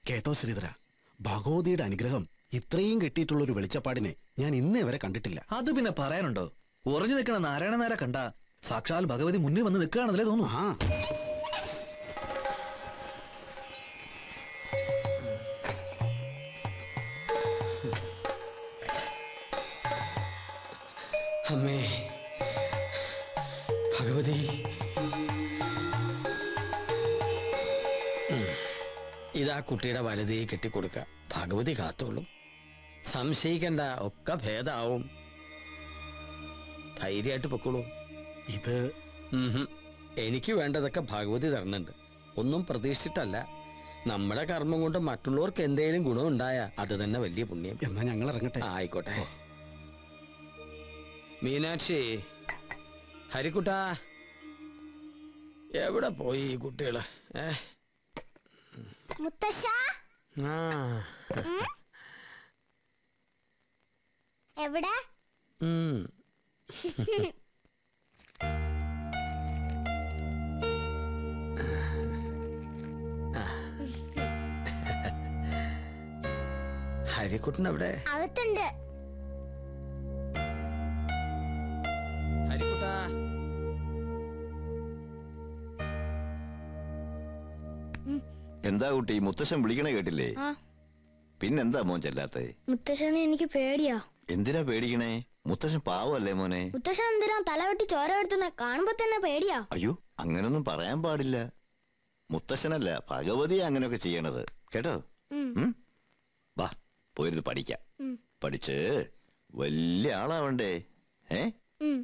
കേട്ടോ ശ്രീധര ഭഗവതിയുടെ അനുഗ്രഹം ഇത്രയും കിട്ടിയിട്ടുള്ള ഒരു വെളിച്ചപ്പാടിനെ ഞാൻ ഇന്നേ വരെ കണ്ടിട്ടില്ല അത് പിന്നെ പറയാനുണ്ടോ ഉറഞ്ഞു നിൽക്കണ നാരായണ നേരെ കണ്ട സാക്ഷാൽ ഭഗവതി മുന്നിൽ വന്ന് നിൽക്കുകയാണെന്നല്ലേ തോന്നുന്നു ആ അമ്മേ ഭഗവതി ഉം. ഇതാ കുട്ടിയുടെ വലതേ കെട്ടിക്കൊടുക്ക ഭഗവതി കാത്തോളും സംശയിക്കണ്ട ഒക്കെ ഭേദാവും ധൈര്യമായിട്ട് പൊക്കോളൂ ഇത് ഉംഹും. എനിക്ക് വേണ്ടതൊക്കെ ഭഗവതി തരണുണ്ട് ഒന്നും പ്രതീക്ഷിച്ചിട്ടല്ല നമ്മുടെ കർമ്മം കൊണ്ട് മറ്റുള്ളവർക്ക് എന്തെങ്കിലും ഗുണമുണ്ടായ അത് തന്നെ വലിയ പുണ്യം എന്നാ ഞങ്ങൾ ഇറങ്ങട്ടെ ആ, ആയിക്കോട്ടെ മീനാക്ഷി ഹരിക്കുട്ടാ എവിടെ പോയി ഈ കുട്ടികള് ഏ മുത്തശ്ശ ആ എവിടെ ഉം. ഹരിക്കുട്ടൻ എവിടെ അകത്തുണ്ട് ഹരിക്കുട്ടാ എന്താ കുട്ടി മുത്തശ്ശൻ വിളിക്കണ കേട്ടില്ലേ ആ പിന്നെന്താ മോൻ ചെല്ലാത്തെ മുത്തശ്ശനെ എനിക്ക് പേടിയാ എന്തിനാ പേടിക്കണേ മുത്തശ്ശൻ പാവല്ലേ മോനെ മുത്തശ്ശൻ എന്തിനാ തലവെട്ടി ചോര എടുത്തുന്ന കാണുമ്പോ തന്നെ പേടിയാ അയ്യോ അങ്ങനൊന്നും പറയാൻ പാടില്ല മുത്തശ്ശനല്ല ഭഗവതി അങ്ങനെയൊക്കെ ചെയ്യണത് കേട്ടോ ഉം. ഉം? വാ പോയിരുന്ന് പഠിക്കാം ഉം. പഠിച്ച് വലിയ ആളാവണ്ടേ ഏ ഉം.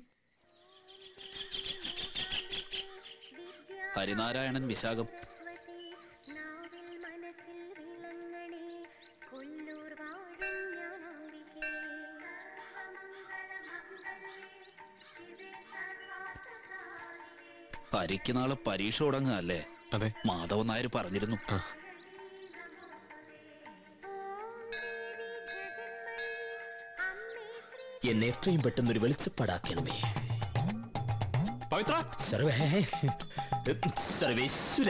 ഹരിനാരായണൻ വിശാഖം നാവിൽ മനസ്സിൽ വിളങ്ങണേ കൊല്ലൂർ വാഴും ഞാനംബികേ ഹരിക്ക് നാളെ പരീക്ഷ തുടങ്ങുകയല്ലേ അതെ മാധവൻ നായർ പറഞ്ഞിരുന്നു എന്നെ എത്രയും പെട്ടെന്ന് ഒരു വെളിച്ചപ്പാടാക്കണമേ പവിത്ര സർവേ സർവേശ്വര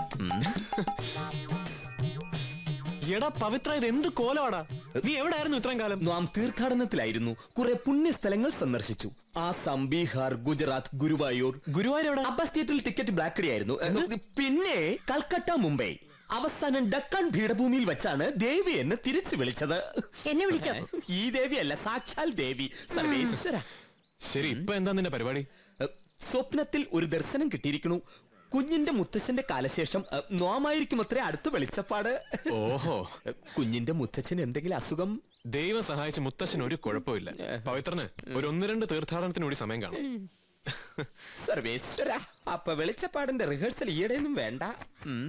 എടാ പവിത്ര ഇത് എന്ത് കോലമാടാ നീ എവിടെ ആയിരുന്നു ഇത്രയും കാലം നാം തീർത്ഥാടനത്തിലായിരുന്നു കുറെ പുണ്യസ്ഥലങ്ങൾ സന്ദർശിച്ചു ആസാം ബീഹാർ ഗുജറാത്ത് ഗുരുവായൂർ ഗുരുവായൂർ എവിടെ അബ്ബാസ് തിയേറ്ററിൽ ടിക്കറ്റ് ബ്ലാക്ക് ഡേ ആയിരുന്നു പിന്നെ കൽക്കട്ട മുംബൈ അവസാനം ഡക്കൺ പീഠഭൂമിയിൽ വെച്ചാണ് ദേവി എന്നെ തിരിച്ചു വിളിച്ചത് എന്നെ വിളിച്ചോ ഈ ദേവിയല്ല സാക്ഷാൽ ദേവി സർവേശ്വര ശരി ഇപ്പൊ എന്താ നിന്റെ പരിപാടി സ്വപ്നത്തിൽ ഒരു ദർശനം കിട്ടിയിരിക്കണു കുഞ്ഞിന്റെ മുത്തച്ഛന്റെ കാലശേഷം അഹ്, നോമായിരിക്കും അത്രേ അടുത്ത വെളിച്ചപ്പാട് ഓഹോ കുഞ്ഞിന്റെ മുത്തച്ഛൻ എന്തെങ്കിലും അസുഖം ദൈവം സഹായിച്ച മുത്തശ്ശൻ ഒരു കുഴപ്പമില്ല പവിത്രന് ഒരു ഒന്ന് രണ്ട് തീർത്ഥാടനത്തിന് കൂടി സമയം കാണും സർവേശ്വര അപ്പൊ വെളിച്ചപ്പാടിന്റെ റിഹേഴ്സൽ ഈയിടെയൊന്നും വേണ്ട ഉം.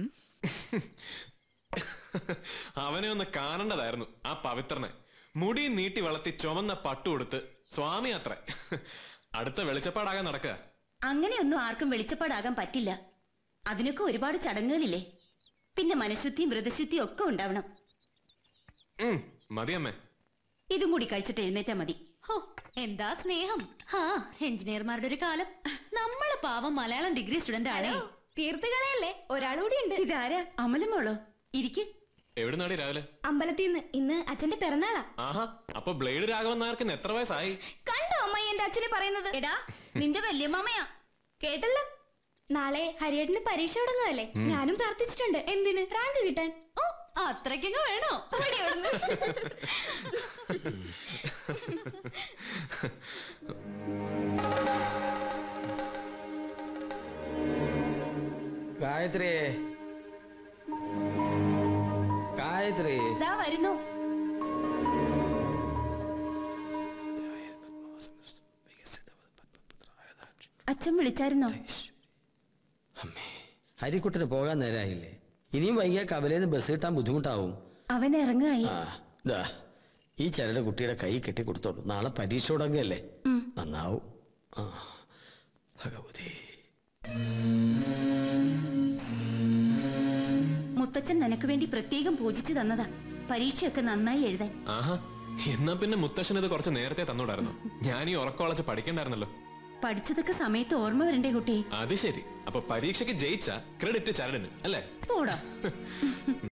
അവനെ ഒന്ന് കാണേണ്ടതായിരുന്നു ആ പവിത്രനെ മുടി നീട്ടി വളർത്തി ചുമന്ന പട്ടു കൊടുത്ത് സ്വാമി അത്ര അടുത്ത വെളിച്ചപ്പാടാകാൻ നടക്കുക അങ്ങനെയൊന്നും ആർക്കും വെളിച്ചപ്പാടാകാൻ പറ്റില്ല അതിനൊക്കെ ഒരുപാട് ചടങ്ങുകളില്ലേ പിന്നെ മനഃശുദ്ധിയും വ്രതശുദ്ധിയും ഒക്കെ ഉണ്ടാവണം ഉം, മതിയമ്മേ ഇതും കൂടി കഴിച്ചിട്ട് എഴുന്നേറ്റാ മതി ഹോ എന്താ സ്നേഹം ഹാ എഞ്ചിനീയർമാരുടെ ഒരു കാലം നമ്മള് പാവം മലയാളം ഡിഗ്രി സ്റ്റുഡന്റ് ആണേ തീർത്തുകളയല്ലേ ഒരാളുകൂടി ഉണ്ട് ഇതാരാ അമലമോളോ ഇരിക്ക് എവിടെ നാടി രാവിലെ അമ്പലത്തിൽ നിന്ന് ഇന്ന് അച്ഛന്റെ പിറന്നാളാ ആഹാ അപ്പൊ ബ്ലേഡ് രാഘവൻ നായർക്ക് എത്ര വയസ്സായി കണ്ടോ അമ്മ എന്റെ അച്ഛനെ പറയുന്നത് എടാ നിന്റെ വല്യമ്മയാ കേട്ടല്ലോ നാളെ ഹരിയേട്ടന് പരീക്ഷ തുടങ്ങുകയല്ലേ ഞാനും പ്രാർത്ഥിച്ചിട്ടുണ്ട് എന്തിന് റാങ്ക് കിട്ടാൻ ഓ അത്രയ്ക്കങ്ങ് വേണോ ഓടി അവിടുന്ന്. ഗായത്രി ഗായത്രി ദാ വരുന്നു അച്ഛൻ വിളിച്ചായിരുന്നോ ഹരിക്കുട്ടന് പോകാൻ നേരായില്ലേ ഇനിയും വൈകിയ കവലേന്ന് ബസ് കിട്ടാൻ ബുദ്ധിമുട്ടാവും അവൻ ഇറങ്ങായി ആ ദാ ഈ ചരട് കുട്ടിയുടെ കൈ കെട്ടി കൊടുത്തോളൂ നാളെ പരീക്ഷ തുടങ്ങിയല്ലേ നന്നാവും ആ ഭഗവതി മുത്തച്ഛൻ നിനക്ക് വേണ്ടി പ്രത്യേകം പൂജിച്ചു തന്നതാ പരീക്ഷയൊക്കെ നന്നായി എഴുതാൻ ആഹാ എന്നാ പിന്നെ മുത്തശ്ശൻ ഇത് കുറച്ച് നേരത്തെ തന്നോടായിരുന്നു ഞാൻ ഈ ഉറക്കമുളച്ച് പഠിക്കണ്ടായിരുന്നല്ലോ പഠിച്ചതൊക്കെ സമയത്ത് ഓർമ്മ വരണ്ടേ കുട്ടി അത് ശരി അപ്പൊ പരീക്ഷയ്ക്ക് ജയിച്ച ക്രെഡിറ്റ് ചരടിന് അല്ലേ പോടാ